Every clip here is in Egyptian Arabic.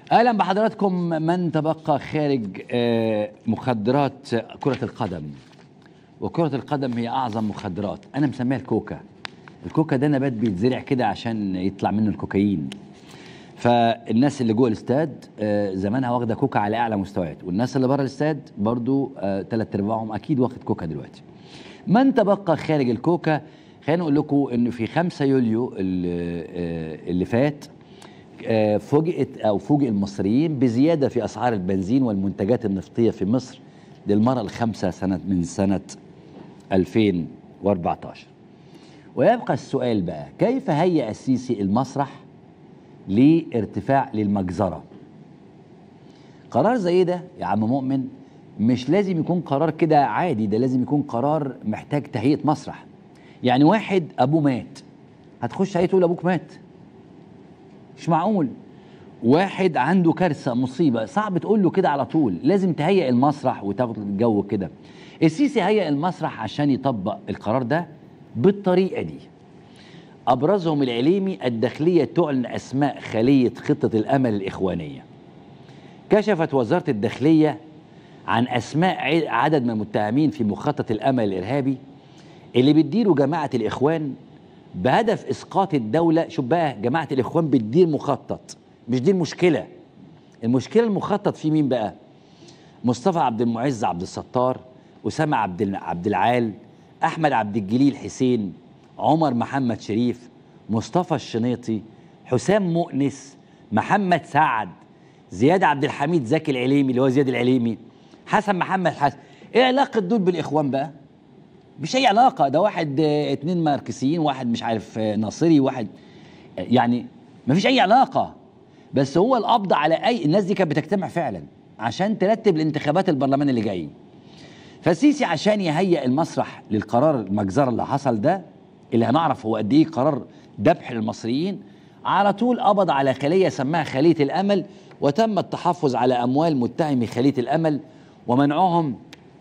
اهلا بحضراتكم من تبقى خارج آه، مخدرات كرة القدم وكرة القدم هي اعظم مخدرات انا مسميها الكوكا الكوكا ده نبات بيتزرع كده عشان يطلع منه الكوكايين فالناس اللي جوه الاستاد آه، زمانها واخده كوكا على اعلى مستويات والناس اللي بره الاستاد برضو ثلاث ارباعهم اكيد واخد كوكا دلوقتي من تبقى خارج الكوكا خلينا نقول لكم انه في 5 يوليو اللي, آه، اللي فات آه، فوجئت او فوجئ المصريين بزياده في اسعار البنزين والمنتجات النفطيه في مصر للمره الخامسه سنه من سنه 2014 ويبقى السؤال بقى كيف هيأ السيسي المسرح لارتفاع للمجزره قرار زي ده يا عم مؤمن مش لازم يكون قرار كده عادي ده لازم يكون قرار محتاج تهيئه مسرح يعني واحد ابوه مات هتخش عليه تقول ابوك مات مش معقول واحد عنده كارثه مصيبه صعب تقول له كده على طول لازم تهيئ المسرح وتاخد الجو كده السيسي هيئ المسرح عشان يطبق القرار ده بالطريقه دي ابرزهم العليمي الداخليه تعلن اسماء خليه خطه الامل الاخوانيه كشفت وزاره الداخليه عن اسماء ع- عدد من المتهمين في مخطط الامل الارهابي اللي بتديره جماعه الاخوان بهدف اسقاط الدوله شوف بقى جماعه الاخوان بتدير مخطط مش دي المشكله المشكله المخطط في مين بقى مصطفى عبد المعز عبد الستار اسامه عبد الع- عبد العال احمد عبد الجليل حسين عمر محمد شريف مصطفى الشنيطي حسام مؤنس محمد سعد زياد عبد الحميد زكي العليمي اللي هو زياد العليمي حسن محمد حسن ايه علاقه دول بالاخوان بقى مش اي علاقه ده واحد آه، اتنين ماركسيين واحد مش عارف آه، ناصري واحد آه، يعني مفيش اي علاقه بس هو القبض على اي الناس دي كانت بتجتمع فعلا عشان ترتب الانتخابات البرلمان اللي جاي فالسيسي عشان يهيئ المسرح للقرار المجزره اللي حصل ده اللي هنعرف هو قد ايه قرار ذبح للمصريين على طول قبض على خليه سماها خليه الامل وتم التحفظ على اموال متهمي خليه الامل ومنعهم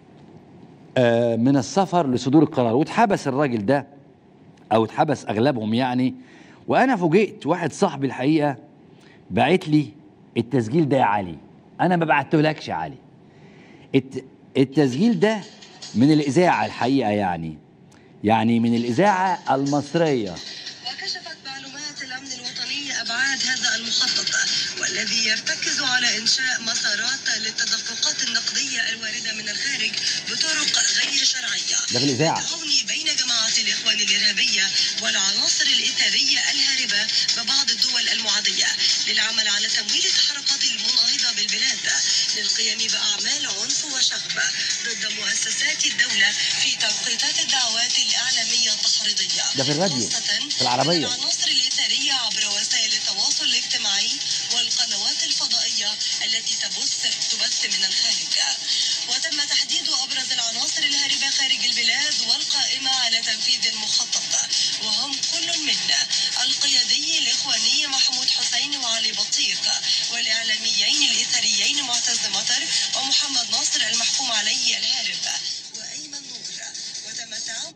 آه، من السفر لصدور القرار واتحبس الراجل ده او اتحبس اغلبهم يعني وانا فوجئت واحد صاحبي الحقيقه بعت لي التسجيل ده يا علي انا ما بعتهولكش يا علي الت... التسجيل ده من الاذاعه الحقيقه يعني يعني من الاذاعه المصريه وكشفت معلومات الأمن الوطني أبعاد هذا المخطط والذي يرتكز على إنشاء مسارات للتدفقات النقدية الواردة من الخارج بطرق غير شرعية ده في الإذاعة. بالتعاون بين جماعات الإخوان الإرهابية والعناصر الإثارية الهاربة ببعض الدول المعادية للعمل على تمويل التحركات المناهضة بالبلاد للقيام بأعمال عنف وشغب ضد مؤسسات الدولة في توقيتات الدعوات الإعلامية التحريضية ده في الراديو، خاصة في العربية. أن العناصر الإثارية عبر وسائل التواصل الاجتماعي والقنوات الفضائية التي تبث تبث من الخارج وتم تحديد أبرز العناصر الهاربة خارج البلاد والقائمة على تنفيذ المخطط وهم كل من القيادي الإخواني محمود حسين وعلي بطيق والإعلاميين الإثريين معتز مطر ومحمد ناصر المحكوم عليه الهارب وأيمن نور وتم التعاون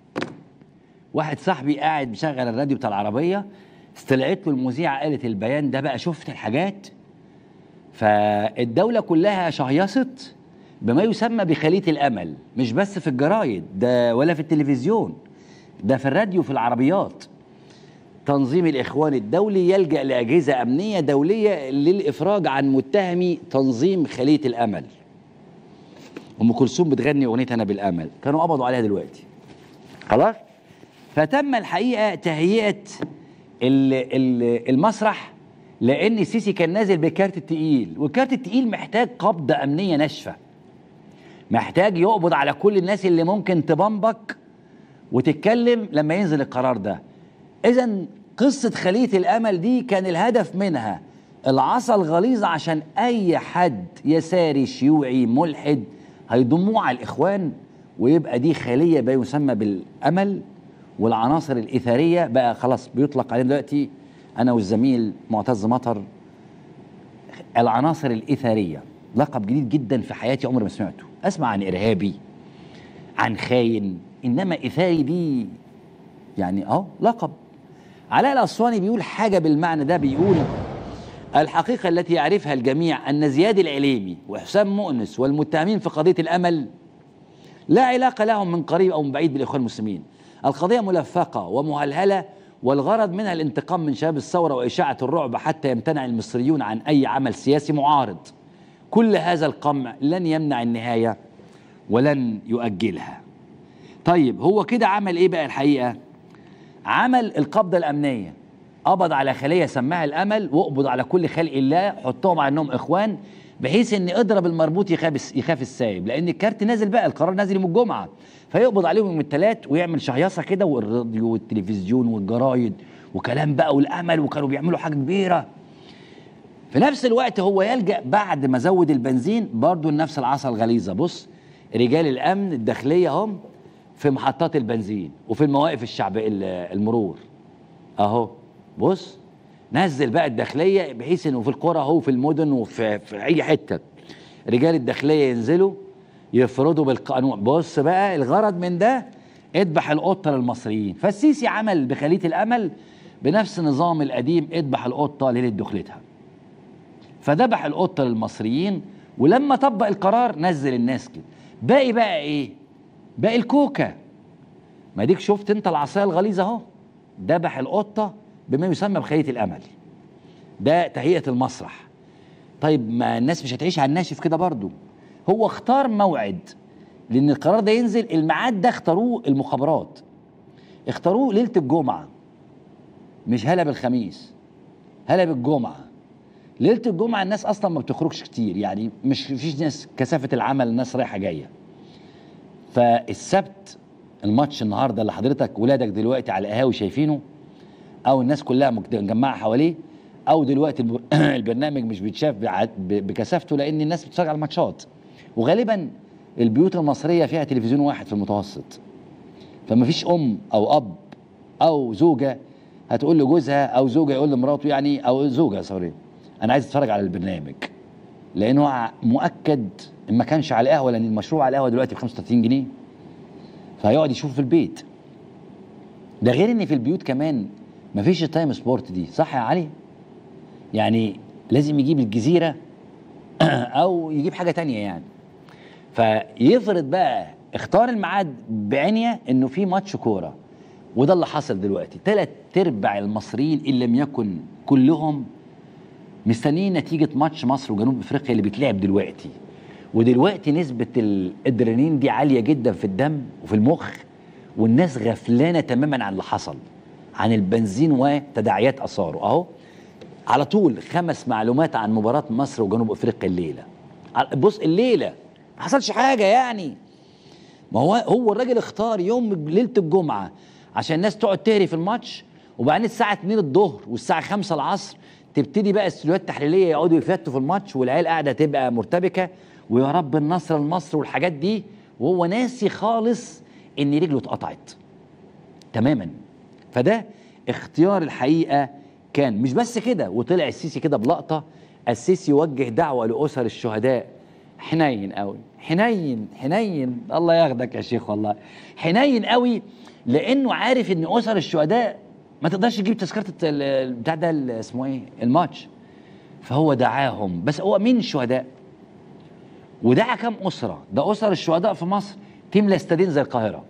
واحد صاحبي قاعد مشغل الراديو بتاع العربيه استلعت له المذيعه قالت البيان ده بقى شفت الحاجات فالدوله كلها شهيصت بما يسمى بخليه الامل مش بس في الجرايد ده ولا في التلفزيون ده في الراديو في العربيات تنظيم الاخوان الدولي يلجا لاجهزه امنيه دوليه للافراج عن متهمي تنظيم خليه الامل ام كلثوم بتغني اغنيه انا بالامل كانوا قبضوا عليها دلوقتي خلاص فتم الحقيقه تهيئه ال- ال- المسرح لان السيسي كان نازل بكارت التقيل والكارت التقيل محتاج قبضه امنيه ناشفه محتاج يقبض على كل الناس اللي ممكن تبمبك وتتكلم لما ينزل القرار ده اذا قصه خليه الامل دي كان الهدف منها العصا الغليظه عشان اي حد يساري شيوعي ملحد هيضموه على الاخوان ويبقى دي خليه ما يسمى بالامل والعناصر الاثاريه بقى خلاص بيطلق علينا دلوقتي انا والزميل معتز مطر العناصر الاثاريه لقب جديد جدا في حياتي عمري ما سمعته اسمع عن ارهابي عن خاين انما اثاري دي يعني اه لقب علاء الاسواني بيقول حاجه بالمعنى ده بيقول الحقيقة التي يعرفها الجميع أن زياد العليمي وحسام مؤنس والمتهمين في قضية الأمل لا علاقة لهم من قريب أو من بعيد بالإخوان المسلمين القضية ملفقة ومهلهلة والغرض منها الانتقام من شباب الثورة وإشاعة الرعب حتى يمتنع المصريون عن أي عمل سياسي معارض كل هذا القمع لن يمنع النهاية ولن يؤجلها طيب هو كده عمل ايه بقى الحقيقة عمل القبضة الأمنية قبض على خلية سماها الأمل واقبض على كل خلق الله حطهم على انهم إخوان بحيث ان اضرب المربوط يخاف يخاف السايب لان الكارت نازل بقى القرار نازل يوم الجمعه فيقبض عليهم يوم الثلاث ويعمل شهيصه كده والراديو والتلفزيون والجرايد وكلام بقى والامل وكانوا بيعملوا حاجه كبيره في نفس الوقت هو يلجا بعد ما زود البنزين برضه لنفس العصا الغليظه بص رجال الامن الداخليه هم في محطات البنزين وفي المواقف الشعب المرور اهو بص نزل بقى الداخليه بحيث انه في القرى اهو في المدن وفي في اي حته رجال الداخليه ينزلوا يفرضوا بالقانون بص بقى الغرض من ده اذبح القطه للمصريين فالسيسي عمل بخليه الامل بنفس النظام القديم اذبح القطه ليله دخلتها فذبح القطه للمصريين ولما طبق القرار نزل الناس كده باقي بقى ايه باقي الكوكا ما ديك شفت انت العصايه الغليظه اهو ذبح القطه بما يسمى بخليه الامل ده تهيئه المسرح طيب ما الناس مش هتعيش على الناشف كده برضو هو اختار موعد لان القرار ده ينزل الميعاد ده اختاروه المخابرات اختاروه ليله الجمعه مش هلا بالخميس هلا بالجمعه ليله الجمعه الناس اصلا ما بتخرجش كتير يعني مش فيش ناس كثافه العمل الناس رايحه جايه فالسبت الماتش النهارده اللي حضرتك ولادك دلوقتي على القهاوي شايفينه او الناس كلها مجمعه حواليه او دلوقتي البرنامج مش بيتشاف بكثافته لان الناس بتتفرج على الماتشات وغالبا البيوت المصريه فيها تلفزيون واحد في المتوسط فما فيش ام او اب او زوجه هتقول لجوزها او زوجه يقول لمراته يعني او زوجه سوري انا عايز اتفرج على البرنامج لانه مؤكد ان ما كانش على القهوه لان المشروع على القهوه دلوقتي ب 35 جنيه فهيقعد يشوفه في البيت ده غير ان في البيوت كمان ما فيش التايم سبورت دي صح يا علي يعني لازم يجيب الجزيره او يجيب حاجه تانية يعني فيفرض بقى اختار الميعاد بعنيه انه في ماتش كوره وده اللي حصل دلوقتي ثلاث ارباع المصريين ان لم يكن كلهم مستنيين نتيجه ماتش مصر وجنوب افريقيا اللي بيتلعب دلوقتي ودلوقتي نسبه الادرينالين دي عاليه جدا في الدم وفي المخ والناس غفلانه تماما عن اللي حصل عن البنزين وتداعيات اثاره اهو على طول خمس معلومات عن مباراه مصر وجنوب افريقيا الليله بص الليله ما حصلش حاجه يعني ما هو هو الراجل اختار يوم ليله الجمعه عشان الناس تقعد تهري في الماتش وبعدين الساعه 2 الظهر والساعه 5 العصر تبتدي بقى استوديوهات تحليليه يقعدوا يفتوا في الماتش والعيال قاعده تبقى مرتبكه ويا رب النصر لمصر والحاجات دي وهو ناسي خالص ان رجله اتقطعت تماما فده اختيار الحقيقه كان مش بس كده وطلع السيسي كده بلقطه السيسي وجه دعوه لاسر الشهداء حنين قوي حنين حنين الله ياخدك يا شيخ والله حنين قوي لانه عارف ان اسر الشهداء ما تقدرش تجيب تذكره بتاع ده اسمه ايه الماتش فهو دعاهم بس هو مين الشهداء ودعا كام اسره ده اسر الشهداء في مصر تملى استادين زي القاهره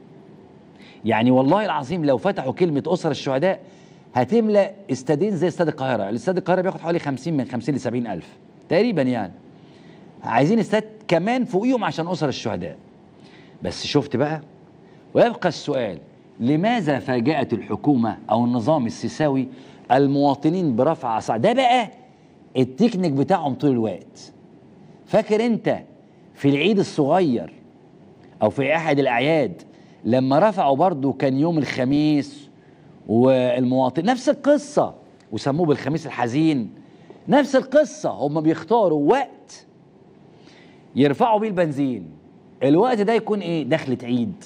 يعني والله العظيم لو فتحوا كلمه اسر الشهداء هتملى استادين زي استاد القاهره الاستاد القاهره بياخد حوالي 50 من 50 ل 70 الف تقريبا يعني عايزين استاد كمان فوقيهم عشان اسر الشهداء بس شفت بقى ويبقى السؤال لماذا فاجأت الحكومة أو النظام السيساوي المواطنين برفع أسعار ده بقى التكنيك بتاعهم طول الوقت فاكر أنت في العيد الصغير أو في أحد الأعياد لما رفعوا برضو كان يوم الخميس والمواطن نفس القصة وسموه بالخميس الحزين نفس القصة هم بيختاروا وقت يرفعوا بيه البنزين الوقت ده يكون ايه دخلة عيد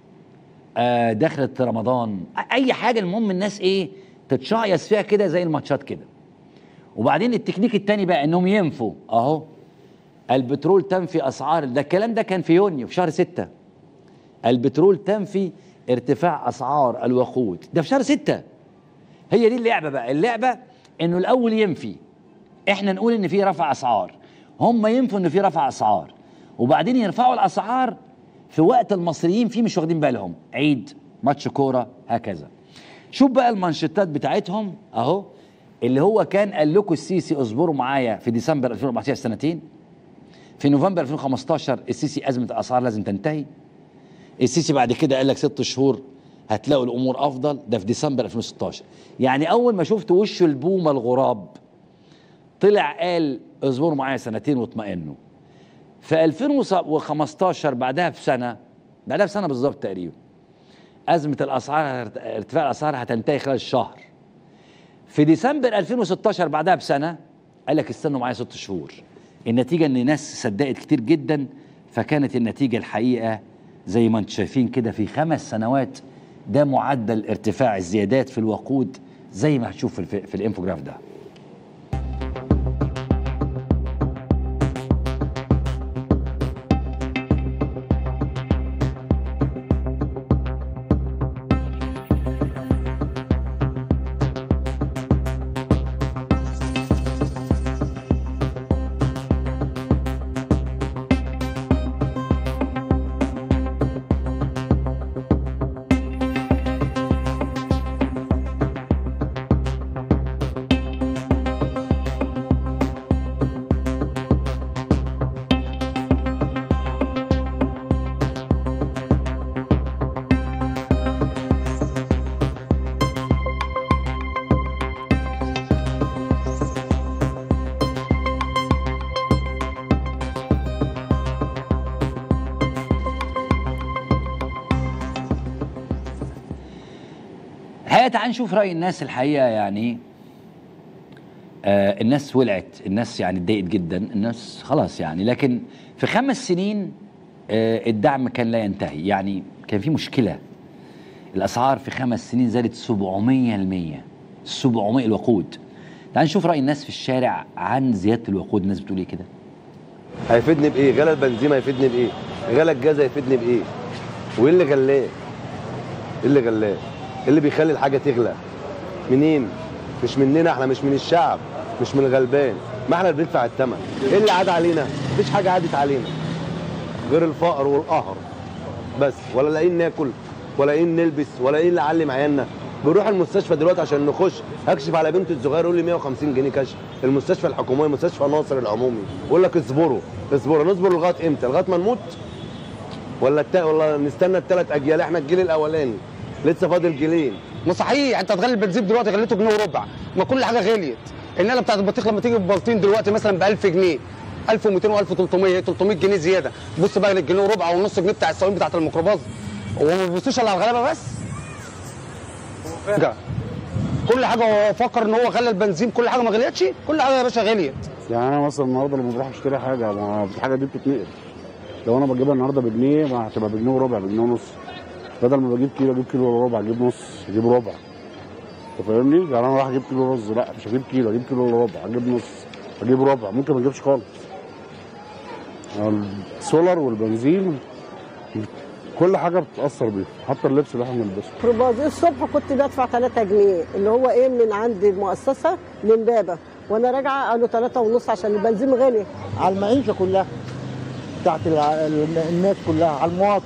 آه دخلة رمضان اي حاجة المهم الناس ايه تتشعيص فيها كده زي الماتشات كده وبعدين التكنيك التاني بقى انهم ينفوا اهو البترول تنفي اسعار ده الكلام ده كان في يونيو في شهر ستة البترول تنفي ارتفاع اسعار الوقود ده في شهر ستة هي دي اللعبة بقى اللعبة انه الاول ينفي احنا نقول ان في رفع اسعار هم ينفوا ان في رفع اسعار وبعدين يرفعوا الاسعار في وقت المصريين فيه مش واخدين بالهم عيد ماتش كوره هكذا شوف بقى المانشيتات بتاعتهم اهو اللي هو كان قال لكم السيسي اصبروا معايا في ديسمبر 2014 سنتين في نوفمبر 2015 السيسي ازمه الاسعار لازم تنتهي السيسي بعد كده قال لك ست شهور هتلاقوا الامور افضل ده في ديسمبر 2016 يعني اول ما شفت وش البومه الغراب طلع قال اصبروا معايا سنتين واطمئنوا في 2015 بعدها بسنه بعدها بسنه بالظبط تقريبا ازمه الاسعار ارتفاع الاسعار هتنتهي خلال شهر في ديسمبر 2016 بعدها بسنه قال لك استنوا معايا ست شهور النتيجه ان ناس صدقت كتير جدا فكانت النتيجه الحقيقه زي ما انتم شايفين كده في خمس سنوات ده معدل ارتفاع الزيادات في الوقود زي ما هتشوف في, في الانفوجراف ده الحقيقه تعال نشوف راي الناس الحقيقه يعني آه الناس ولعت الناس يعني اتضايقت جدا الناس خلاص يعني لكن في خمس سنين آه الدعم كان لا ينتهي يعني كان في مشكله الاسعار في خمس سنين زادت 700% 700 الوقود تعال نشوف راي الناس في الشارع عن زياده الوقود الناس بتقول ايه كده هيفيدني بايه غلا البنزين هيفيدني بايه غلا الجاز هيفيدني بايه وايه اللي غلاه ايه اللي غلاه ايه اللي بيخلي الحاجه تغلى منين مش مننا احنا مش من الشعب مش من الغلبان ما احنا اللي بندفع الثمن ايه اللي عاد علينا مفيش حاجه عادت علينا غير الفقر والقهر بس ولا لاقيين ناكل ولا لاقيين نلبس ولا لاقيين نعلم عيالنا بنروح المستشفى دلوقتي عشان نخش هكشف على بنت الصغير يقول لي 150 جنيه كشف المستشفى الحكوميه مستشفى ناصر العمومي يقول لك اصبروا اصبروا نصبر لغايه امتى لغايه ما نموت ولا التا... ولا نستنى الثلاث اجيال احنا الجيل الاولاني لسه فاضل جيلين ما صحيح انت هتغلي البنزين دلوقتي غليته جنيه وربع ما كل حاجه غليت النقله بتاعت البطيخ لما تيجي ببلطين دلوقتي مثلا ب 1000 جنيه 1200 و1300 300 جنيه زياده بص بقى للجنيه وربع والنص جنيه بتاع السواقين بتاعت الميكروباص هو ما بيبصوش الا على الغلابه بس كل حاجه هو فكر ان هو غلى البنزين كل حاجه ما غليتش كل حاجه يا باشا غليت يعني انا مثلا النهارده لما بروح اشتري حاجه ما الحاجه دي بتتنقل لو انا بجيبها النهارده بجنيه ما هتبقى بجنيه وربع بجنيه ونص بدل ما بجيب كيلو اجيب كيلو الا ربع اجيب نص اجيب ربع انت فاهمني؟ يعني انا رايح اجيب كيلو رز لا مش هجيب كيلو اجيب كيلو الا ربع اجيب نص اجيب ربع ممكن ما اجيبش خالص السولار والبنزين كل حاجه بتتاثر بيه حتى اللبس اللي احنا بنلبسه ميكروباص الصبح كنت بدفع 3 جنيه اللي هو ايه من عند المؤسسه لامبابه وانا راجعه قالوا 3 ونص عشان البنزين غلي على المعيشه كلها بتاعت الع- ال- الناس كلها على المواطن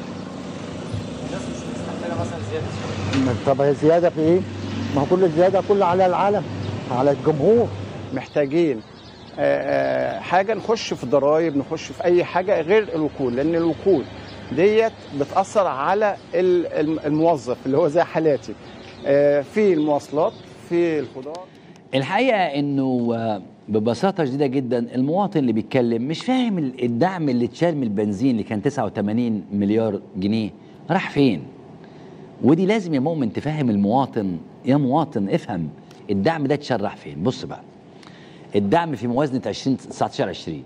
طب هي زياده في ايه؟ ما هو كل الزياده كلها على العالم على الجمهور محتاجين آه، آه، حاجه نخش في ضرائب نخش في اي حاجه غير الوقود لان الوقود ديت بتاثر على ال- الم- الموظف اللي هو زي حالاتي آه، في المواصلات في الخضار الحقيقه انه آه، ببساطه شديده جدا المواطن اللي بيتكلم مش فاهم ال- الدعم اللي اتشال من البنزين اللي كان 89 مليار جنيه راح فين ودي لازم يا مؤمن تفهم المواطن يا مواطن افهم الدعم ده اتشال راح فين بص بقى الدعم في موازنه 20 19 20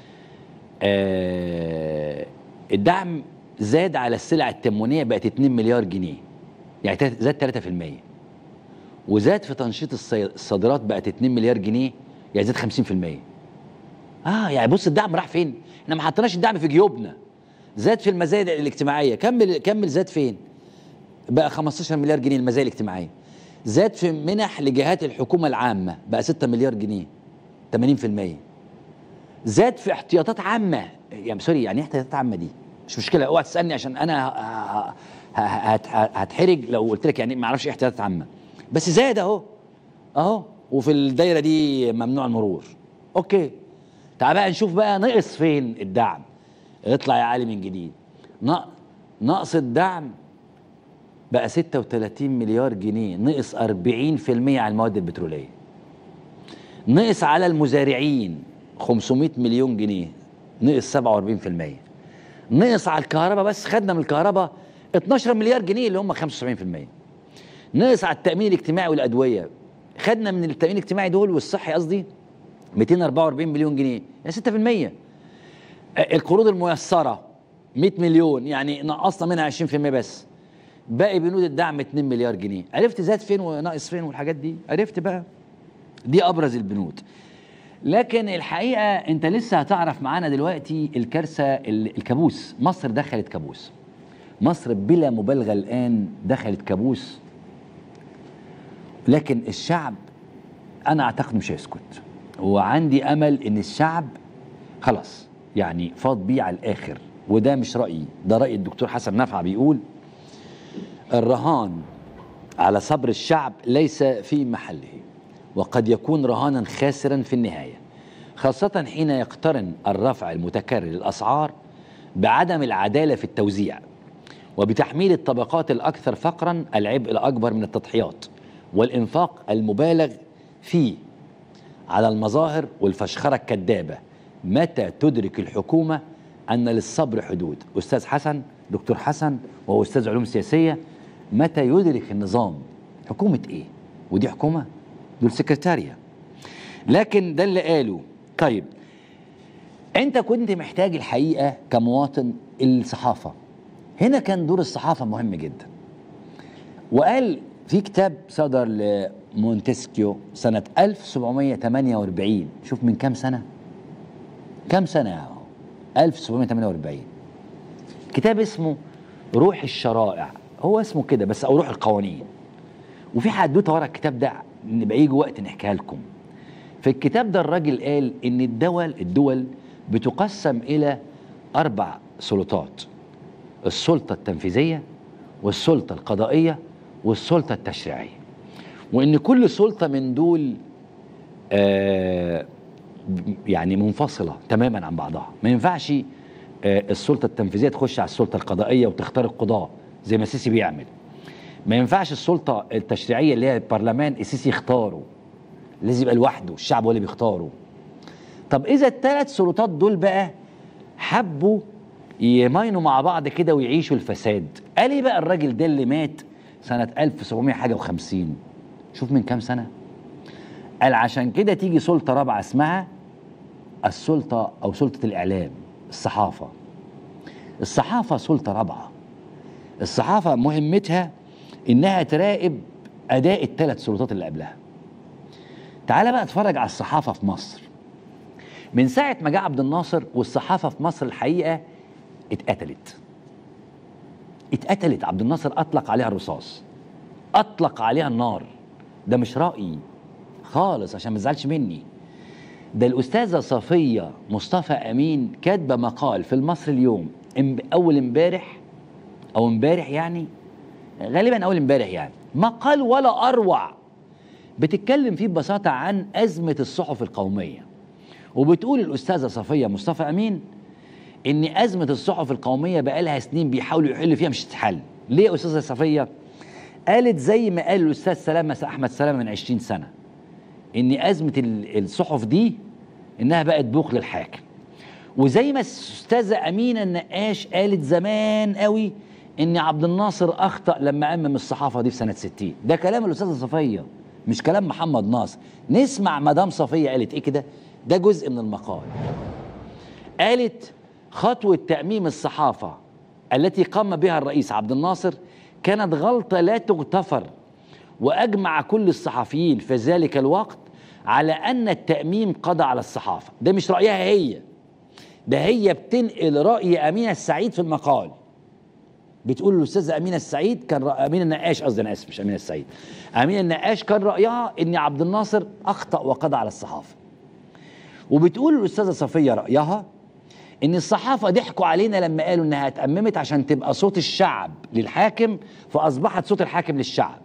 آه الدعم زاد على السلع التموينيه بقت 2 مليار جنيه يعني تلات- زاد 3% وزاد في تنشيط الصي- الصادرات بقت 2 مليار جنيه يعني زاد 50% اه يعني بص الدعم راح فين احنا ما حطيناش الدعم في جيوبنا زاد في المزايا الاجتماعيه كمل كمل زاد فين بقى 15 مليار جنيه المزايا الاجتماعيه زاد في منح لجهات الحكومه العامه بقى 6 مليار جنيه 80% زاد في احتياطات عامه يعني سوري يعني ايه احتياطات عامه دي مش مشكله اوعى تسالني عشان انا ه- ه- ه- هت- هتحرج لو قلت لك يعني ما اعرفش ايه احتياطات عامه بس زاد اهو اهو وفي الدايره دي ممنوع المرور اوكي تعال بقى نشوف بقى نقص فين الدعم اطلع يا علي من جديد نق- نقص الدعم بقى 36 مليار جنيه نقص 40% على المواد البتروليه نقص على المزارعين 500 مليون جنيه نقص 47% نقص على الكهرباء بس خدنا من الكهرباء 12 مليار جنيه اللي هم 75% نقص على التأمين الاجتماعي والأدوية خدنا من التأمين الاجتماعي دول والصحي قصدي 244 مليون جنيه يعني 6% القروض الميسرة 100 مليون يعني نقصنا منها 20% بس باقي بنود الدعم 2 مليار جنيه عرفت زاد فين وناقص فين والحاجات دي عرفت بقى دي ابرز البنود لكن الحقيقه انت لسه هتعرف معانا دلوقتي الكارثه ال- الكابوس مصر دخلت كابوس مصر بلا مبالغه الان دخلت كابوس لكن الشعب انا اعتقد مش هيسكت وعندي امل ان الشعب خلاص يعني فاض بيه على الاخر وده مش رايي ده راي الدكتور حسن نفع بيقول الرهان على صبر الشعب ليس في محله وقد يكون رهانا خاسرا في النهايه خاصه حين يقترن الرفع المتكرر للاسعار بعدم العداله في التوزيع وبتحميل الطبقات الاكثر فقرا العبء الاكبر من التضحيات والانفاق المبالغ فيه على المظاهر والفشخره الكذابه متى تدرك الحكومه ان للصبر حدود استاذ حسن دكتور حسن وهو استاذ علوم سياسيه متى يدرك النظام حكومه ايه ودي حكومه دول سكرتاريه لكن ده اللي قاله طيب انت كنت محتاج الحقيقه كمواطن الصحافه هنا كان دور الصحافه مهم جدا وقال في كتاب صدر لمونتسكيو سنة 1748 شوف من كام سنة كام سنة يا هو 1748 كتاب اسمه روح الشرائع هو اسمه كده بس او روح القوانين وفي حدوته ورا الكتاب ده نبقى يجي وقت نحكيها لكم في الكتاب ده الراجل قال ان الدول الدول بتقسم الى اربع سلطات السلطه التنفيذيه والسلطه القضائيه والسلطه التشريعيه وان كل سلطه من دول آه يعني منفصله تماما عن بعضها ما ينفعش آه السلطه التنفيذيه تخش على السلطه القضائيه وتختار القضاه زي ما السيسي بيعمل ما ينفعش السلطه التشريعيه اللي هي البرلمان السيسي يختاره لازم يبقى لوحده الشعب هو اللي بيختاره طب اذا الثلاث سلطات دول بقى حبوا يماينوا مع بعض كده ويعيشوا الفساد قال ايه بقى الراجل ده اللي مات سنة 1700 حاجة وخمسين شوف من كام سنة قال عشان كده تيجي سلطة رابعة اسمها السلطة أو سلطة الإعلام الصحافة الصحافة سلطة رابعة الصحافة مهمتها إنها تراقب أداء الثلاث سلطات اللي قبلها تعال بقى اتفرج على الصحافة في مصر من ساعة ما جه عبد الناصر والصحافة في مصر الحقيقة اتقتلت اتقتلت عبد الناصر اطلق عليها الرصاص اطلق عليها النار ده مش رايي خالص عشان ما تزعلش مني ده الاستاذه صفيه مصطفى امين كاتبه مقال في المصري اليوم إم- اول امبارح او امبارح يعني غالبا اول امبارح يعني مقال ولا اروع بتتكلم فيه ببساطه عن ازمه الصحف القوميه وبتقول الاستاذه صفيه مصطفى امين ان ازمه الصحف القوميه بقالها سنين بيحاولوا يحلوا فيها مش تتحل ليه يا استاذه صفيه قالت زي ما قال الاستاذ سلامه احمد سلامه من 20 سنه ان ازمه ال- الصحف دي انها بقت بوق للحاكم وزي ما الاستاذه امينه النقاش قالت زمان قوي ان عبد الناصر اخطا لما امم الصحافه دي في سنه 60 ده كلام الاستاذه صفيه مش كلام محمد ناصر نسمع مدام صفيه قالت ايه كده ده جزء من المقال قالت خطوة تأميم الصحافة التي قام بها الرئيس عبد الناصر كانت غلطة لا تغتفر وأجمع كل الصحفيين في ذلك الوقت على أن التأميم قضى على الصحافة ده مش رأيها هي ده هي بتنقل رأي أمينة السعيد في المقال بتقول الأستاذة أمينة السعيد كان رأ... أمينة النقاش قصدي أنا آسف مش أمينة السعيد أمينة النقاش كان رأيها أن عبد الناصر أخطأ وقضى على الصحافة وبتقول الاستاذه صفيه رايها ان الصحافه ضحكوا علينا لما قالوا انها اتأممت عشان تبقى صوت الشعب للحاكم فاصبحت صوت الحاكم للشعب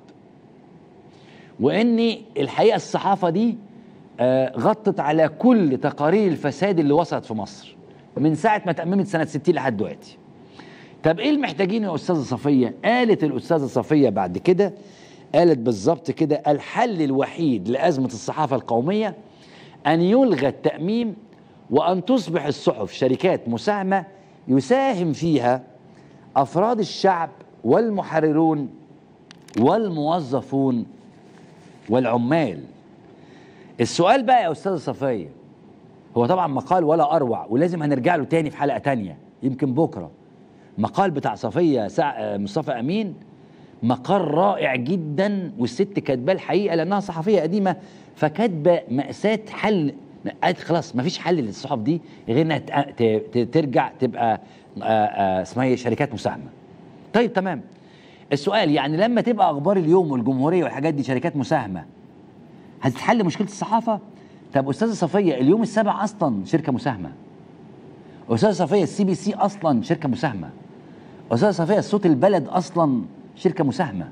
وان الحقيقه الصحافه دي آه، غطت على كل تقارير الفساد اللي وصلت في مصر من ساعه ما اتأممت سنه 60 لحد دلوقتي طب ايه المحتاجين يا استاذه صفيه قالت الاستاذه صفيه بعد كده قالت بالظبط كده الحل الوحيد لازمه الصحافه القوميه ان يلغى التاميم وان تصبح الصحف شركات مساهمه يساهم فيها افراد الشعب والمحررون والموظفون والعمال السؤال بقى يا استاذه صفيه هو طبعا مقال ولا اروع ولازم هنرجع له تاني في حلقه تانية يمكن بكره مقال بتاع صفيه سع... آه، مصطفى امين مقال رائع جدا والست كاتباه الحقيقه لانها صحفيه قديمه فكاتبه ماساه حل قالت خلاص مفيش حل للصحف دي غير انها ت- ت- ت- ترجع تبقى آه، آه، اسمها ايه شركات مساهمه طيب تمام السؤال يعني لما تبقى اخبار اليوم والجمهوريه والحاجات دي شركات مساهمه هتتحل مشكله الصحافه طب استاذه صفيه اليوم السابع اصلا شركه مساهمه استاذه صفيه السي بي سي اصلا شركه مساهمه استاذه صفيه صوت البلد اصلا شركه مساهمه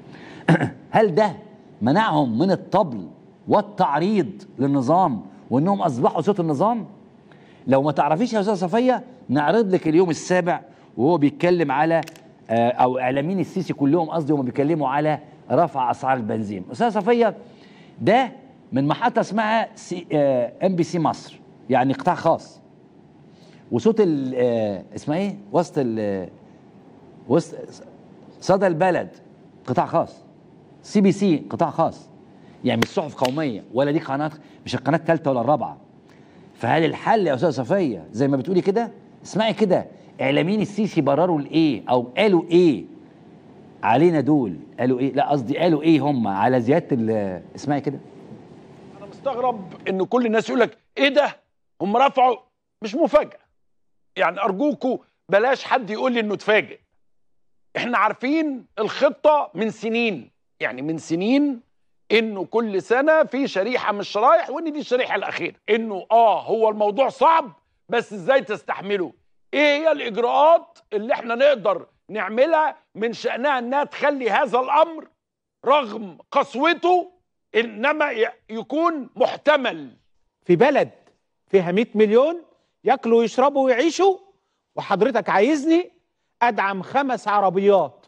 هل ده منعهم من الطبل والتعريض للنظام وانهم اصبحوا صوت النظام لو ما تعرفيش يا استاذه صفيه نعرض لك اليوم السابع وهو بيتكلم على آه، او اعلاميين السيسي كلهم قصدي هم بيتكلموا على رفع اسعار البنزين استاذه صفيه ده من محطه اسمها سي ام بي سي مصر يعني قطاع خاص وصوت ال آه، اسمها ايه وسط ال وسط صدى البلد قطاع خاص سي بي سي قطاع خاص يعني مش صحف قوميه ولا دي قناه مش القناه الثالثه ولا الرابعه فهل الحل يا استاذه صفيه زي ما بتقولي كده اسمعي كده اعلاميين السيسي برروا الايه او قالوا ايه علينا دول قالوا ايه لا قصدي قالوا ايه هم على زياده ال- اسمعي كده انا مستغرب ان كل الناس يقول لك ايه ده هم رفعوا مش مفاجاه يعني ارجوكوا بلاش حد يقول لي انه اتفاجئ احنا عارفين الخطه من سنين يعني من سنين انه كل سنه في شريحه من الشرايح وان دي الشريحه الاخيره انه اه هو الموضوع صعب بس ازاي تستحمله ايه هي الاجراءات اللي احنا نقدر نعملها من شانها انها تخلي هذا الامر رغم قسوته انما ي- يكون محتمل في بلد فيها 100 مليون ياكلوا ويشربوا ويعيشوا وحضرتك عايزني ادعم خمس عربيات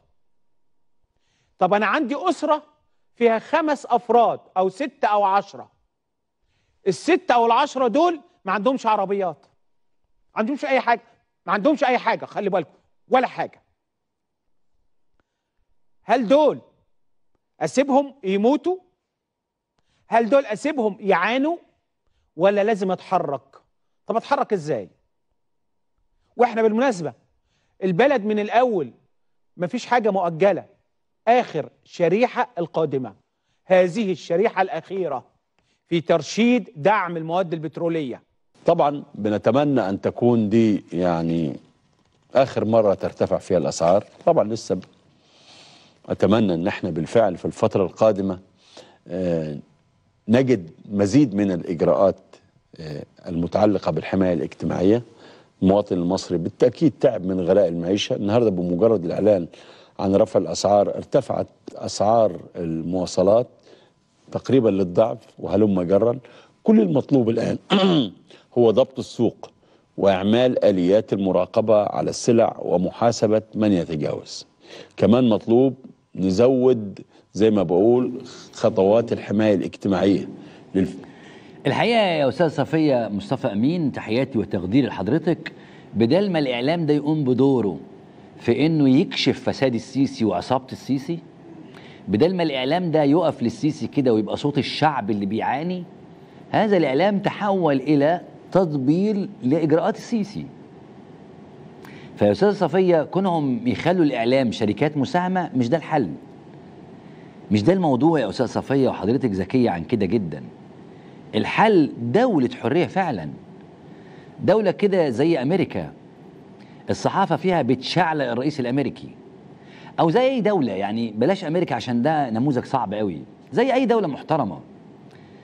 طب انا عندي اسره فيها خمس افراد او ستة او عشرة الستة او العشرة دول ما عندهمش عربيات ما عندهمش اي حاجه ما عندهمش اي حاجه خلي بالكم ولا حاجه هل دول اسيبهم يموتوا هل دول اسيبهم يعانوا ولا لازم اتحرك طب اتحرك ازاي واحنا بالمناسبه البلد من الاول مفيش حاجه مؤجله اخر شريحه القادمه هذه الشريحه الاخيره في ترشيد دعم المواد البتروليه طبعا بنتمنى ان تكون دي يعني اخر مره ترتفع فيها الاسعار طبعا لسه ب- اتمنى ان احنا بالفعل في الفتره القادمه آه، نجد مزيد من الاجراءات آه، المتعلقه بالحمايه الاجتماعيه المواطن المصري بالتاكيد تعب من غلاء المعيشه النهارده بمجرد الاعلان عن رفع الاسعار ارتفعت اسعار المواصلات تقريبا للضعف وهلم جرا كل المطلوب الآن هو ضبط السوق وإعمال آليات المراقبة على السلع ومحاسبة من يتجاوز كمان مطلوب نزود زي ما بقول خطوات الحماية الاجتماعية للف... الحقيقه يا استاذ صفيه مصطفى امين تحياتي وتقديري لحضرتك بدل ما الاعلام ده يقوم بدوره في انه يكشف فساد السيسي وعصابه السيسي بدل ما الاعلام ده يقف للسيسي كده ويبقى صوت الشعب اللي بيعاني هذا الاعلام تحول الى تطبيل لاجراءات السيسي فيا استاذ صفيه كونهم يخلوا الاعلام شركات مساهمه مش ده الحل مش ده الموضوع يا استاذ صفيه وحضرتك ذكيه عن كده جدا الحل دولة حرية فعلا دولة كده زي أمريكا الصحافة فيها بتشعلق الرئيس الأمريكي أو زي أي دولة يعني بلاش أمريكا عشان ده نموذج صعب قوي زي أي دولة محترمة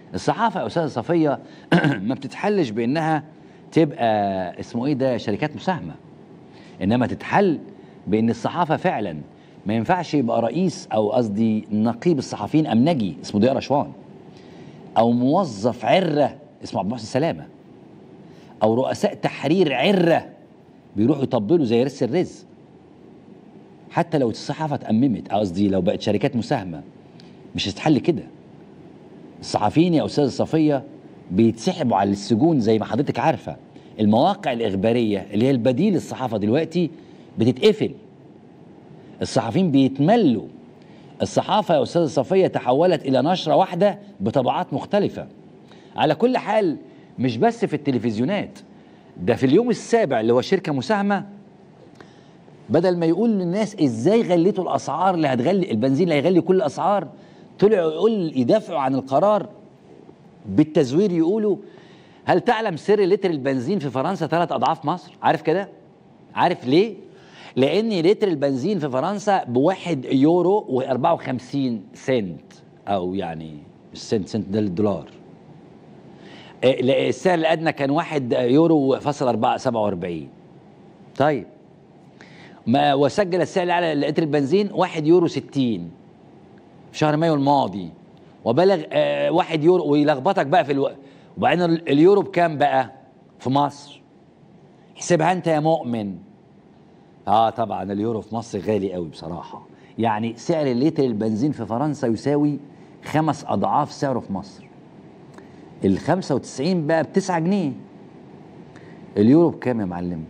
الصحافه يا استاذه صفيه ما بتتحلش بانها تبقى اسمه ايه ده شركات مساهمه انما تتحل بان الصحافه فعلا ما ينفعش يبقى رئيس او قصدي نقيب الصحفيين امنجي اسمه ضياء رشوان او موظف عره اسمه عبد المحسن سلامه او رؤساء تحرير عره بيروحوا يطبلوا زي رس الرز حتى لو الصحافه اتأممت قصدي لو بقت شركات مساهمه مش هتتحل كده الصحفيين يا استاذه صفيه بيتسحبوا على السجون زي ما حضرتك عارفه المواقع الاخباريه اللي هي البديل للصحافه دلوقتي بتتقفل الصحفيين بيتملوا الصحافه يا استاذه صفيه تحولت الى نشره واحده بطبعات مختلفه على كل حال مش بس في التلفزيونات ده في اليوم السابع اللي هو شركه مساهمه بدل ما يقول للناس ازاي غليتوا الاسعار اللي هتغلي البنزين اللي هيغلي كل الاسعار طلعوا يقول يدافعوا عن القرار بالتزوير يقولوا هل تعلم سر لتر البنزين في فرنسا ثلاث اضعاف مصر عارف كده عارف ليه لان لتر البنزين في فرنسا بواحد يورو و54 سنت او يعني مش سنت سنت ده الدولار إيه، لا، السعر الادنى كان واحد يورو فاصل أربعة سبعة وأربعين طيب ما وسجل السعر الاعلى لتر البنزين واحد يورو ستين في شهر مايو الماضي وبلغ آه واحد يورو ويلخبطك بقى في الوقت وبعدين ال- اليورو بكام بقى في مصر احسبها انت يا مؤمن اه طبعا اليورو في مصر غالي قوي بصراحه يعني سعر اللتر البنزين في فرنسا يساوي خمس اضعاف سعره في مصر ال 95 بقى ب 9 جنيه اليورو بكام يا معلم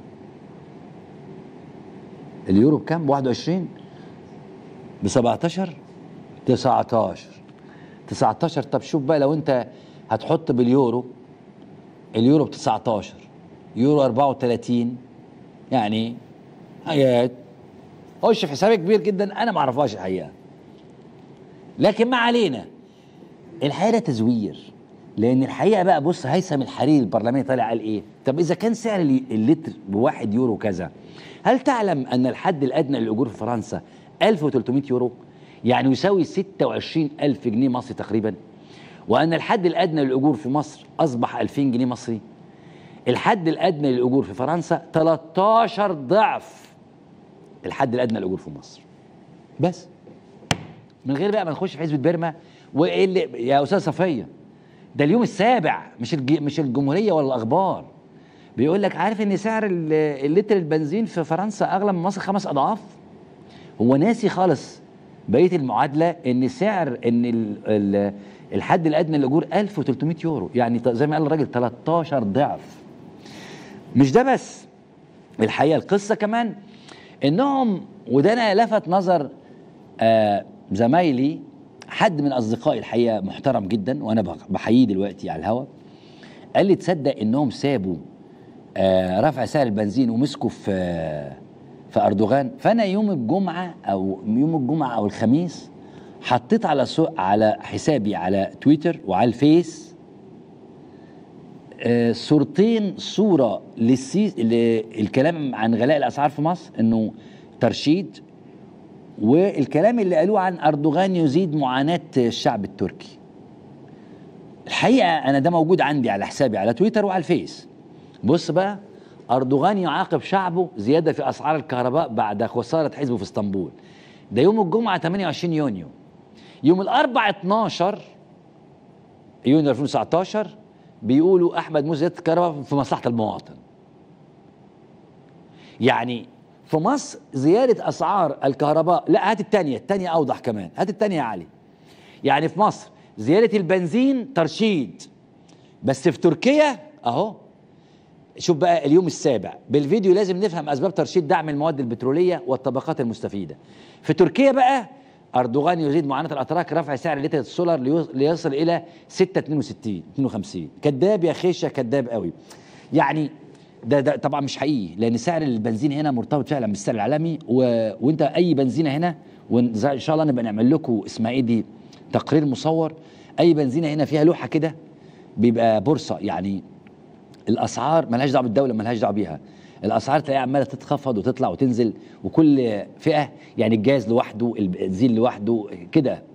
اليورو بكام ب 21 ب 17 19 19 طب شوف بقى لو انت هتحط باليورو اليورو ب 19 يورو 34 يعني حاجات خش في حساب كبير جدا انا ما اعرفهاش الحقيقه لكن ما علينا الحقيقه ده تزوير لان الحقيقه بقى بص هيثم الحريري البرلماني طالع قال ايه طب اذا كان سعر ال- اللتر بواحد يورو كذا هل تعلم ان الحد الادنى للاجور في فرنسا 1300 يورو يعني يساوي 26 ألف جنيه مصري تقريبا وأن الحد الأدنى للأجور في مصر أصبح 2000 جنيه مصري الحد الأدنى للأجور في فرنسا 13 ضعف الحد الأدنى للأجور في مصر بس من غير بقى ما نخش في حزب بيرما وايه اللي يا استاذ صفيه ده اليوم السابع مش الج... مش الجمهوريه ولا الاخبار بيقول لك عارف ان سعر ال- اللتر البنزين في فرنسا اغلى من مصر خمس اضعاف هو ناسي خالص بقيه المعادله ان سعر ان ال... ال... الحد الادنى للاجور 1300 يورو يعني ط- زي ما قال الراجل 13 ضعف مش ده بس الحقيقه القصه كمان انهم وده انا لفت نظر آه زمايلي حد من اصدقائي الحقيقه محترم جدا وانا بح- بحييه دلوقتي على الهوا قال لي تصدق انهم سابوا آه رفع سعر البنزين ومسكوا في آه في اردوغان فانا يوم الجمعه او يوم الجمعه او الخميس حطيت على سو على حسابي على تويتر وعلى الفيس آه، صورتين صوره للسي للكلام عن غلاء الاسعار في مصر انه ترشيد والكلام اللي قالوه عن اردوغان يزيد معاناه الشعب التركي الحقيقه انا ده موجود عندي على حسابي على تويتر وعلى الفيس بص بقى اردوغان يعاقب شعبه زياده في اسعار الكهرباء بعد خساره حزبه في اسطنبول ده يوم الجمعه 28 يونيو يوم الاربع 12 يونيو 2019 بيقولوا احمد موسى زياده الكهرباء في مصلحه المواطن يعني في مصر زياده اسعار الكهرباء لا هات الثانيه الثانيه اوضح كمان هات الثانيه يا علي يعني في مصر زياده البنزين ترشيد بس في تركيا اهو شوف بقى اليوم السابع بالفيديو لازم نفهم اسباب ترشيد دعم المواد البتروليه والطبقات المستفيده في تركيا بقى اردوغان يزيد معاناه الاتراك رفع سعر لتر السولار ليوص- ليصل الى 6 62 52 كذاب يا خيشه كذاب قوي يعني ده ده طبعا مش حقيقي لان سعر البنزين هنا مرتبط فعلا بالسعر العالمي و... وانت اي بنزينه هنا وان ان شاء الله نبقى نعمل لكم اسمها ايه دي تقرير مصور اي بنزينه هنا فيها لوحه كده بيبقى بورصه يعني الاسعار ملهاش دعوه بالدوله ملهاش دعوه بيها الاسعار تلاقيها عماله تتخفض وتطلع وتنزل وكل فئه يعني الجاز لوحده البنزين لوحده كده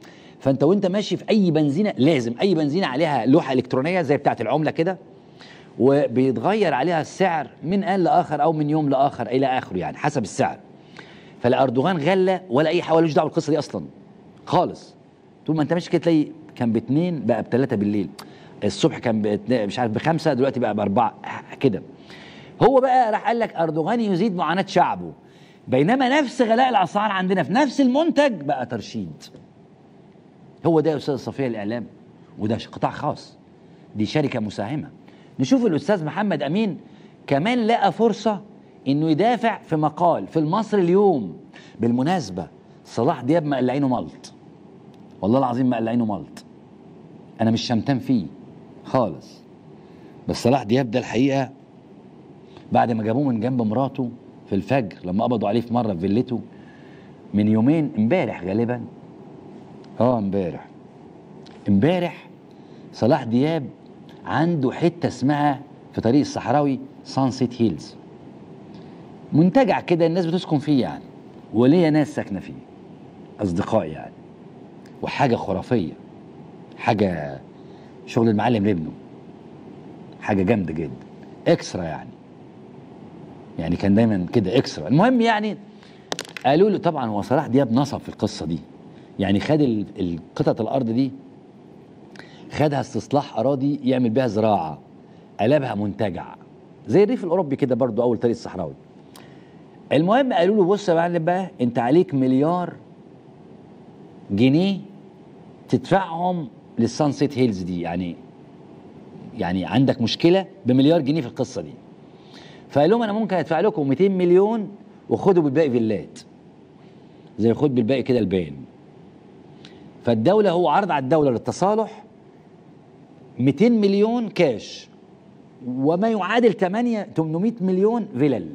فانت وانت ماشي في اي بنزينه لازم اي بنزينه عليها لوحه الكترونيه زي بتاعه العمله كده وبيتغير عليها السعر من آن لاخر او من يوم لاخر الى اخره يعني حسب السعر فالاردوغان غلى ولا اي حاجه ملوش دعوه بالقصه دي اصلا خالص طول ما انت ماشي كده تلاقي كان باتنين بقى بثلاثه بالليل الصبح كان باتنين- مش عارف بخمسه دلوقتي بقى باربعه كده هو بقى راح قال لك اردوغان يزيد معاناه شعبه بينما نفس غلاء الاسعار عندنا في نفس المنتج بقى ترشيد هو ده يا استاذ صفيه الاعلام وده قطاع خاص دي شركه مساهمه نشوف الاستاذ محمد امين كمان لقى فرصه انه يدافع في مقال في المصري اليوم بالمناسبه صلاح دياب مقلعينه ملط والله العظيم مقلعينه ملط انا مش شمتان فيه خالص بس صلاح دياب ده الحقيقه بعد ما جابوه من جنب مراته في الفجر لما قبضوا عليه في مره في فيلته من يومين امبارح غالبا اه امبارح امبارح صلاح دياب عنده حته اسمها في طريق الصحراوي سانسيت هيلز منتجع كده الناس بتسكن فيه يعني وليا ناس ساكنه فيه اصدقائي يعني وحاجه خرافيه حاجه شغل المعلم لابنه حاجه جامده جدا اكسترا يعني يعني كان دايما كده اكسترا المهم يعني قالوا له طبعا هو صلاح دياب نصب في القصه دي يعني خد ال- القطعه الارض دي خدها استصلاح اراضي يعمل بيها زراعه قلبها منتجع زي الريف الاوروبي كده برضو اول طريق الصحراوي المهم قالوا له بص يا معلم بقى انت عليك مليار جنيه تدفعهم للسانسيت هيلز دي يعني يعني عندك مشكله بمليار جنيه في القصه دي فقال لهم انا ممكن ادفع لكم 200 مليون وخدوا بالباقي فيلات زي خد بالباقي كده الباقي فالدوله هو عرض على الدوله للتصالح 200 مليون كاش وما يعادل 8 800 مليون فيلل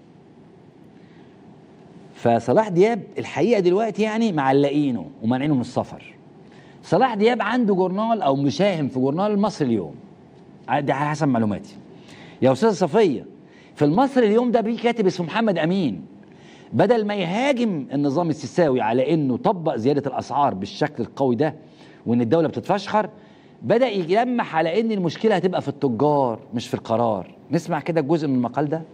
فصلاح دياب الحقيقه دلوقتي يعني معلقينه ومانعينه من السفر صلاح دياب عنده جورنال او مساهم في جورنال المصري اليوم ده على حسب معلوماتي يا استاذ صفيه في المصري اليوم ده بيه كاتب اسمه محمد امين بدل ما يهاجم النظام السيساوي على انه طبق زياده الاسعار بالشكل القوي ده وان الدوله بتتفشخر بدا يلمح على ان المشكله هتبقى في التجار مش في القرار نسمع كده جزء من المقال ده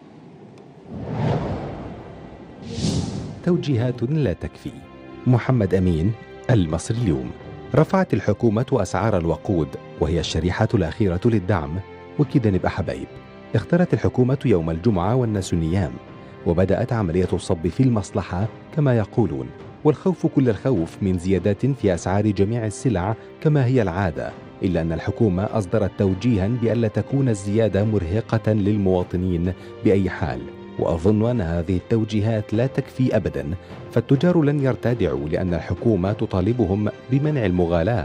توجيهات لا تكفي محمد أمين المصري اليوم رفعت الحكومة أسعار الوقود وهي الشريحة الأخيرة للدعم وكده نبقى حبايب اختارت الحكومة يوم الجمعة والناس نيام وبدأت عملية الصب في المصلحة كما يقولون والخوف كل الخوف من زيادات في أسعار جميع السلع كما هي العادة إلا أن الحكومة أصدرت توجيها بألا تكون الزيادة مرهقة للمواطنين بأي حال وأظن أن هذه التوجيهات لا تكفي أبدا فالتجار لن يرتدعوا لأن الحكومة تطالبهم بمنع المغالاة